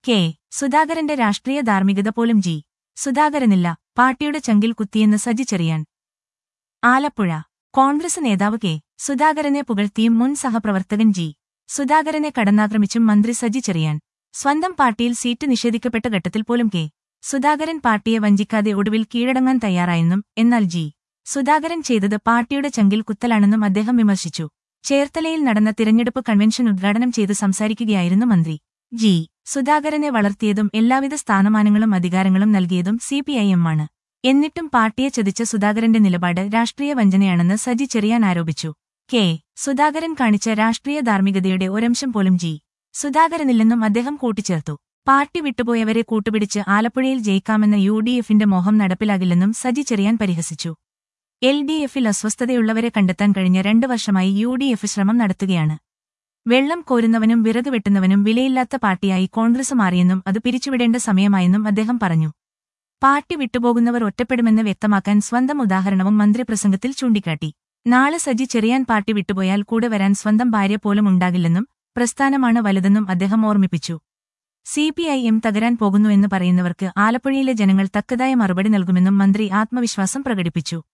K സുധാകരന്റെ രാഷ്ട്രീയ ധാർമ്മികത പോലും ജി സുധാകരനില്ല പാർട്ടിയുടെ ചങ്കിൽ കുത്തിയെന്ന് സജി ചെറിയാൻ ആലപ്പുഴ കോൺഗ്രസ് നേതാവ് കെ സുധാകരനെ പുകഴ്ത്തിയും മുൻ സഹപ്രവർത്തകൻ ജി സുധാകരനെ കടന്നാക്രമിച്ചും മന്ത്രി സജി ചെറിയാൻ സ്വന്തം പാർട്ടിയിൽ സീറ്റ് നിഷേധിക്കപ്പെട്ട ഘട്ടത്തിൽ പോലും കെ സുധാകരൻ പാർട്ടിയെ വഞ്ചിക്കാതെ ഒടുവിൽ കീഴടങ്ങാൻ തയ്യാറായെന്നും എന്നാൽ ജി സുധാകരൻ ചെയ്തത് പാർട്ടിയുടെ ചങ്കിൽ കുത്തലാണെന്നും അദ്ദേഹം വിമർശിച്ചു ചേർത്തലയിൽ നടന്ന തിരഞ്ഞെടുപ്പ് കൺവെൻഷൻ ഉദ്ഘാടനം ചെയ്ത് സംസാരിക്കുകയായിരുന്നു മന്ത്രി ജി സുധാകരനെ വളർത്തിയതും എല്ലാവിധ സ്ഥാനമാനങ്ങളും അധികാരങ്ങളും നൽകിയതും സിപിഐഎമ്മാണ് എന്നിട്ടും പാർട്ടിയെ ചതിച്ച സുധാകരന്റെ നിലപാട് രാഷ്ട്രീയ വഞ്ചനയാണെന്ന് സജി ചെറിയാൻ ആരോപിച്ചു കെ സുധാകരൻ കാണിച്ച രാഷ്ട്രീയ ധാർമ്മികതയുടെ ഒരംശം പോലും ജി സുധാകരനില്ലെന്നും അദ്ദേഹം കൂട്ടിച്ചേർത്തു പാർട്ടി വിട്ടുപോയവരെ കൂട്ടുപിടിച്ച് ആലപ്പുഴയിൽ ജയിക്കാമെന്ന യു ഡി എഫിന്റെ മോഹം നടപ്പിലാകില്ലെന്നും സജി ചെറിയാൻ പരിഹസിച്ചു എൽ ഡി എഫിൽ അസ്വസ്ഥതയുള്ളവരെ കണ്ടെത്താൻ കഴിഞ്ഞ രണ്ടു വർഷമായി യു ഡി എഫ് ശ്രമം നടത്തുകയാണ് വെള്ളം കോരുന്നവനും വിറക് വെട്ടുന്നവനും വിലയില്ലാത്ത പാർട്ടിയായി കോൺഗ്രസ് മാറിയെന്നും അത് പിരിച്ചുവിടേണ്ട സമയമായെന്നും അദ്ദേഹം പറഞ്ഞു പാർട്ടി വിട്ടുപോകുന്നവർ ഒറ്റപ്പെടുമെന്ന് വ്യക്തമാക്കാൻ സ്വന്തം ഉദാഹരണവും മന്ത്രി പ്രസംഗത്തിൽ ചൂണ്ടിക്കാട്ടി നാളെ സജി ചെറിയാൻ പാർട്ടി വിട്ടുപോയാൽ കൂടെ വരാൻ സ്വന്തം ഭാര്യ പോലും ഉണ്ടാകില്ലെന്നും പ്രസ്ഥാനമാണ് വലുതെന്നും അദ്ദേഹം ഓർമ്മിപ്പിച്ചു സിപിഐഎം തകരാൻ പോകുന്നുവെന്ന് പറയുന്നവർക്ക് ആലപ്പുഴയിലെ ജനങ്ങൾ തക്കതായ മറുപടി നൽകുമെന്നും മന്ത്രി ആത്മവിശ്വാസം പ്രകടിപ്പിച്ചു